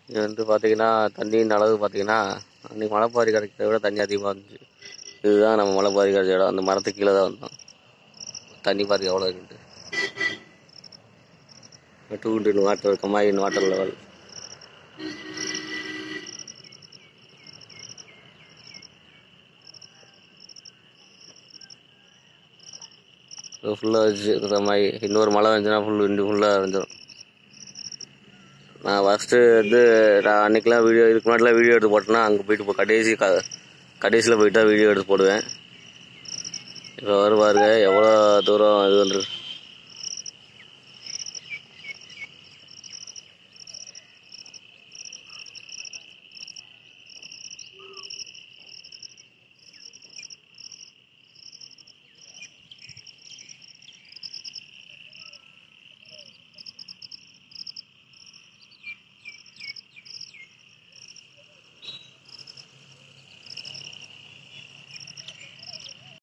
இது வந்து பார்த்தீங்கன்னா தண்ணியின் அளவு பார்த்தீங்கன்னா அன்றைக்கி மலைப்பாரி கிடைக்கிறத விட தண்ணி அதிகமாக இருந்துச்சு இதுதான் நம்ம மலைப்பாரி கிடைச்ச இடம் அந்த மரத்துக்கு கீழே தான் வந்தோம் தண்ணி பாருங்க எவ்வளோ இருக்குன்ட்டு டூ ஹண்ட்ரட் வாட்டர் கமாயின் வாட்டர் லெவல் ஃபுல்லாக வச்சு இருக்கிற மாதிரி இன்னொரு மழை வந்துச்சுன்னா ஃபுல் இண்டு ஃபுல்லாக இருந்துடும் நான் ஃபஸ்ட்டு வந்து நான் அன்றைக்கெலாம் வீடியோ இதுக்கு முன்னாடிலாம் வீடியோ எடுத்து போட்டேன்னா அங்கே போயிட்டு இப்போ கடைசி க கடைசியில் போயிட்டு தான் வீடியோ எடுத்து போடுவேன் இப்போ வரும் பாருங்க எவ்வளோ தூரம் இது வந்துருக்கு